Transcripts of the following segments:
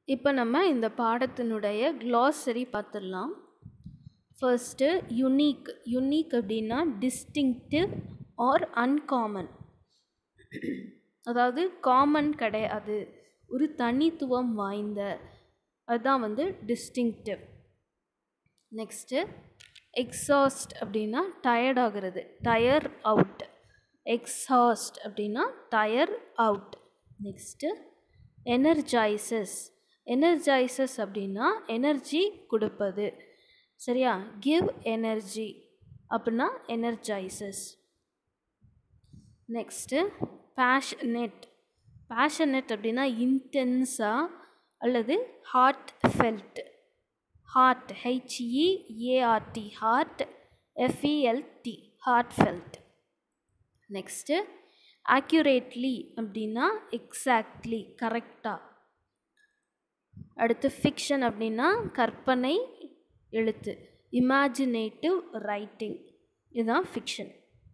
இப்போ நம்ம இந்த பாடத்தினுடைய க்ளாஸரி பார்த்துடலாம் ஃபர்ஸ்ட்டு யுனீக் யுனீக் அப்படின்னா டிஸ்டிங்டிவ் ஆர் அன்காமன் அதாவது காமன் கிடையாது ஒரு தனித்துவம் வாய்ந்த அதுதான் வந்து டிஸ்டிங்டிவ் நெக்ஸ்ட்டு எக்ஸாஸ்ட் அப்படின்னா டயர்ட் ஆகிறது டயர் அவுட் எக்ஸாஸ்ட் அப்படின்னா tire out next energizes energizes அப்படின்னா எனர்ஜி கொடுப்பது சரியா கிவ் எனர்ஜி அப்படின்னா எனர்ஜைசஸ் நெக்ஸ்ட்டு பேஷனெட் பேஷனெட் அப்படின்னா இன்டென்ஸாக அல்லது heartfelt heart H E A R T heart F E L T heartfelt next accurately அப்படின்னா எக்ஸாக்ட்லி கரெக்டாக அடுத்து ஃபிக்ஷன் அப்படின்னா கற்பனை எழுத்து இமேஜினேட்டிவ் ரைட்டிங் இதுதான் ஃபிக்ஷன்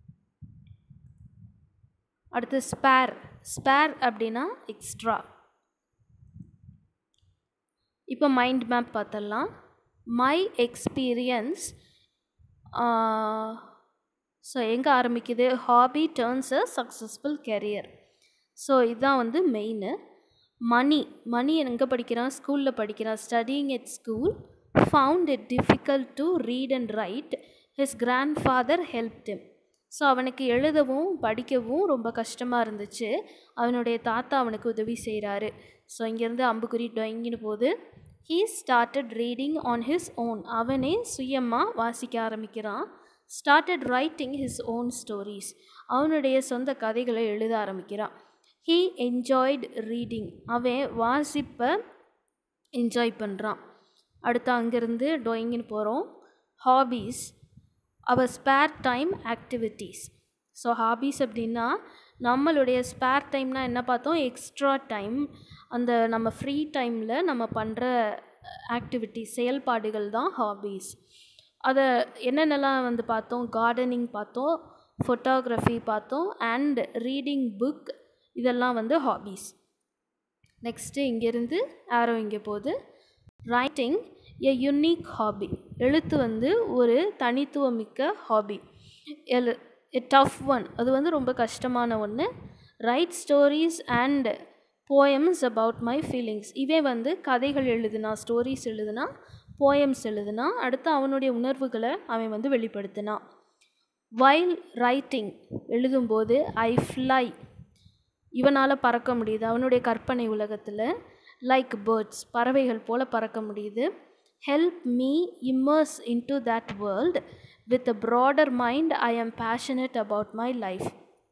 அடுத்து ஸ்பேர் ஸ்பேர் அப்படின்னா எக்ஸ்ட்ரா இப்போ மைண்ட் மேப் பார்த்துடலாம் மை எக்ஸ்பீரியன்ஸ் ஸோ எங்கே ஆரம்பிக்குது hobby turns a successful career so இதுதான் வந்து மெயின் மணி மணி எங்கே படிக்கிறான் ஸ்கூலில் படிக்கிறான் studying at school found it difficult to read and write his grandfather help him so அவனுக்கு எழுதவும் படிக்கவும் ரொம்ப கஷ்டமாக இருந்துச்சு அவனுடைய தாத்தா அவனுக்கு உதவி செய்கிறாரு ஸோ இங்கேருந்து அம்புக்குறி டொயங்கின்னு போது he started reading on his own அவனே சுயமாக வாசிக்க ஆரம்பிக்கிறான் started writing his own stories அவனுடைய சொந்த கதைகளை எழுத ஆரம்பிக்கிறான் ஹீ என்ஜாய்டு ரீடிங் அவன் வாசிப்பை என்ஜாய் பண்ணுறான் அடுத்து அங்கேருந்து டொயிங்கின்னு போகிறோம் hobbies our spare time activities so hobbies அப்படின்னா நம்மளுடைய ஸ்பேர் டைம்னா என்ன பார்த்தோம் எக்ஸ்ட்ரா டைம் அந்த நம்ம ஃப்ரீ டைமில் நம்ம பண்ணுற ஆக்டிவிட்டிஸ் செயல்பாடுகள் தான் ஹாபீஸ் அதை என்னென்னலாம் வந்து பார்த்தோம் கார்டனிங் பார்த்தோம் ஃபோட்டோகிராஃபி பார்த்தோம் அண்ட் ரீடிங் புக் இதெல்லாம் வந்து ஹாபீஸ் நெக்ஸ்ட்டு இங்கேருந்து ஆரோ இங்கே போகுது ரைட்டிங் எ யுனிக் ஹாபி எழுத்து வந்து ஒரு தனித்துவமிக்க ஹாபி எழு எ டஃப் ஒன் அது வந்து ரொம்ப கஷ்டமான ஒன்று write stories and poems about my feelings இவன் வந்து கதைகள் எழுதுனா ஸ்டோரிஸ் எழுதுனா போயம்ஸ் எழுதுனா அடுத்து அவனுடைய உணர்வுகளை அவன் வந்து வெளிப்படுத்தினான் வைல் ரைட்டிங் எழுதும்போது ஐ ஃப்ளை இவனால் பறக்க முடியுது அவனுடைய கற்பனை உலகத்தில் லைக் பேர்ட்ஸ் பறவைகள் போல் பறக்க முடியுது help me immerse into that world with a broader mind I am passionate about my life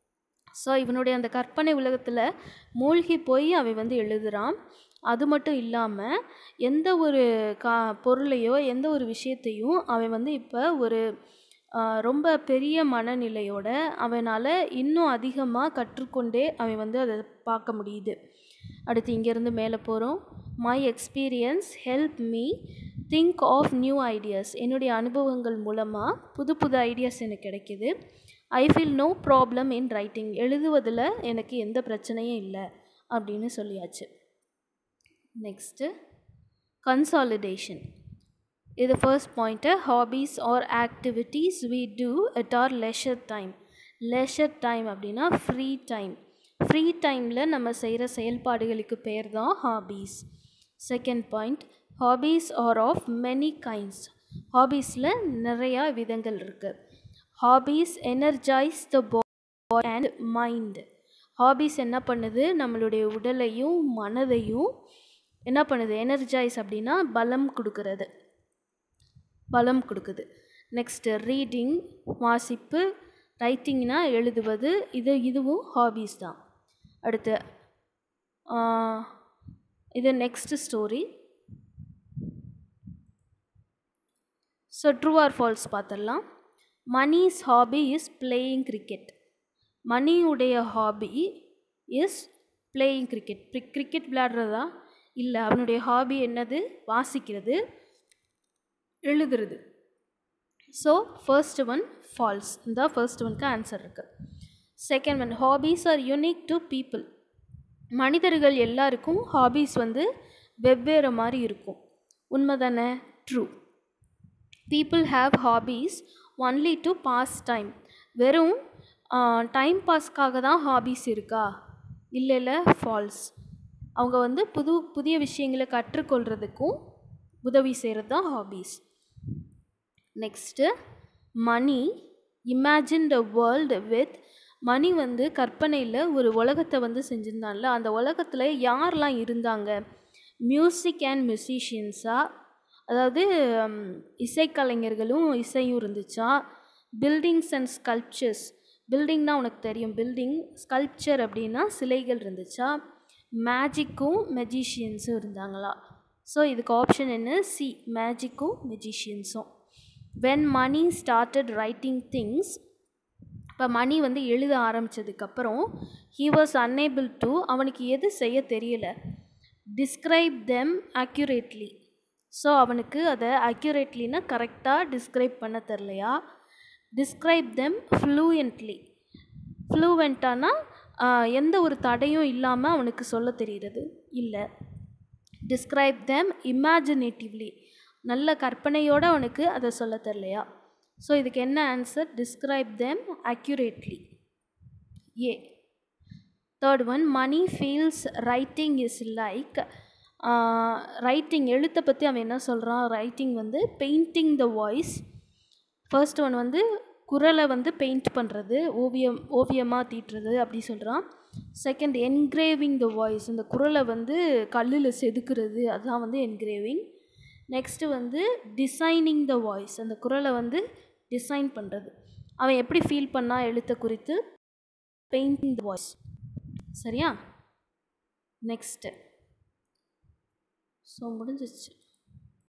so இவனுடைய அந்த கற்பனை உலகத்தில் மூழ்கி போய் அவன் வந்து எழுதுகிறான் அது மட்டும் இல்லாமல் எந்த ஒரு கா பொருளையோ எந்த ஒரு விஷயத்தையும் அவன் வந்து இப்போ ஒரு ரொம்ப பெரிய மனநிலையோட அவனால் இன்னும் அதிகமாக கற்றுக்கொண்டே அவன் வந்து அதை பார்க்க முடியுது அடுத்து இங்கேருந்து மேலே போகிறோம் my experience help me think of new ideas என்னுடைய அனுபவங்கள் மூலமாக புது புது ஐடியாஸ் எனக்கு கிடைக்கிது I feel no problem in writing எழுதுவதில் எனக்கு எந்த பிரச்சனையும் இல்லை அப்படின்னு சொல்லியாச்சு நெக்ஸ்ட்டு கன்சாலிடேஷன் இது first point hobbies are activities we do at our leisure time leisure time அப்படின்னா ஃப்ரீ டைம் ஃப்ரீ டைமில் நம்ம செய்கிற செயல்பாடுகளுக்கு பேர் தான் hobbies second point hobbies are of many kinds ஹாபீஸில் நிறையா விதங்கள் இருக்குது hobbies energize the body and mind hobbies என்ன பண்ணுது நம்மளுடைய உடலையும் மனதையும் என்ன பண்ணுது எனர்ஜைஸ் அப்படின்னா பலம் கொடுக்கறது பலம் கொடுக்குது நெக்ஸ்ட்டு ரீடிங் வாசிப்பு ரைட்டிங்னா எழுதுவது இது இதுவும் ஹாபீஸ் தான் அடுத்து இது next story so true or false பார்த்துடலாம் Mani's hobby is playing cricket மணியுடைய hobby is playing cricket cricket விளையாடுறதா இல்லை அவனுடைய ஹாபி என்னது வாசிக்கிறது எழுதுறது ஸோ ஃபர்ஸ்ட் ஒன் ஃபால்ஸ் இந்த ஃபர்ஸ்ட் ஒனுக்கு ஆன்சர் இருக்குது second one hobbies are unique to people மனிதர்கள் எல்லாருக்கும் ஹாபீஸ் வந்து வெவ்வேறு மாதிரி இருக்கும் உண்மை தானே true people have hobbies only to pass time வெறும் டைம் பாஸ்க்காக தான் ஹாபீஸ் இருக்கா இல்லை இல்லை ஃபால்ஸ் அவங்க வந்து புது புதிய விஷயங்களை கற்றுக்கொள்கிறதுக்கும் உதவி செய்கிறது தான் hobbies next Mani imagine the world with Mani வந்து கற்பனையில் ஒரு உலகத்தை வந்து செஞ்சுருந்தான்ல அந்த உலகத்தில் யாரெல்லாம் இருந்தாங்க மியூசிக் அண்ட் மியூசிஷியன்ஸாக அதாவது இசைக்கலைஞர்களும் இசையும் இருந்துச்சா பில்டிங்ஸ் அண்ட் ஸ்கல்ப்சர்ஸ் பில்டிங்னா உனக்கு தெரியும் பில்டிங் ஸ்கல்ப்சர் அப்படின்னா சிலைகள் இருந்துச்சா மேஜிக்கும் மெஜிஷியன்ஸும் இருந்தாங்களா ஸோ இதுக்கு ஆப்ஷன் என்ன சி மேஜிக்கும் மெஜிஷியன்ஸும் when Mani started writing things இப்போ மணி வந்து எழுத ஆரம்பித்ததுக்கப்புறம் ஹீ வாஸ் அன்னேபிள் டு அவனுக்கு எது செய்ய தெரியல டிஸ்கிரைப் தெம் அக்யூரேட்லி ஸோ அவனுக்கு அதை அக்யூரேட்லினா கரெக்டாக டிஸ்கிரைப் பண்ண தெரிலையா டிஸ்கிரைப் தெம் ஃப்ளூயன்ட்லி ஃப்ளூவெண்ட்டானா எந்த ஒரு தடையும் இல்லாமல் அவனுக்கு சொல்ல தெரிகிறது இல்லை டிஸ்கிரைப் தெம் இமேஜினேட்டிவ்லி நல்ல கற்பனையோடு அவனுக்கு அதை சொல்ல தெரிலையா ஸோ இதுக்கு என்ன answer describe them accurately A third one Mani feels writing is like writing எழுத்தை பற்றி அவன் என்ன சொல்கிறான் ரைட்டிங் வந்து painting the voice first one வந்து குரலை வந்து பெயிண்ட் பண்ணுறது ஓவியம் ஓவியமாக தீட்டுறது அப்படி சொல்கிறான் செகண்ட் என்கிரேவிங் த வாய்ஸ் இந்த குரலை வந்து கல்லில் செதுக்குறது அதுதான் வந்து என்கிரேவிங் நெக்ஸ்ட்டு வந்து டிசைனிங் த வாய்ஸ் அந்த குரலை வந்து டிசைன் பண்ணுறது அவன் எப்படி ஃபீல் பண்ணா எழுத்தை குறித்து பெயிண்டிங் த வாய்ஸ் சரியா நெக்ஸ்ட்டு ஸோ முடிஞ்சிச்சு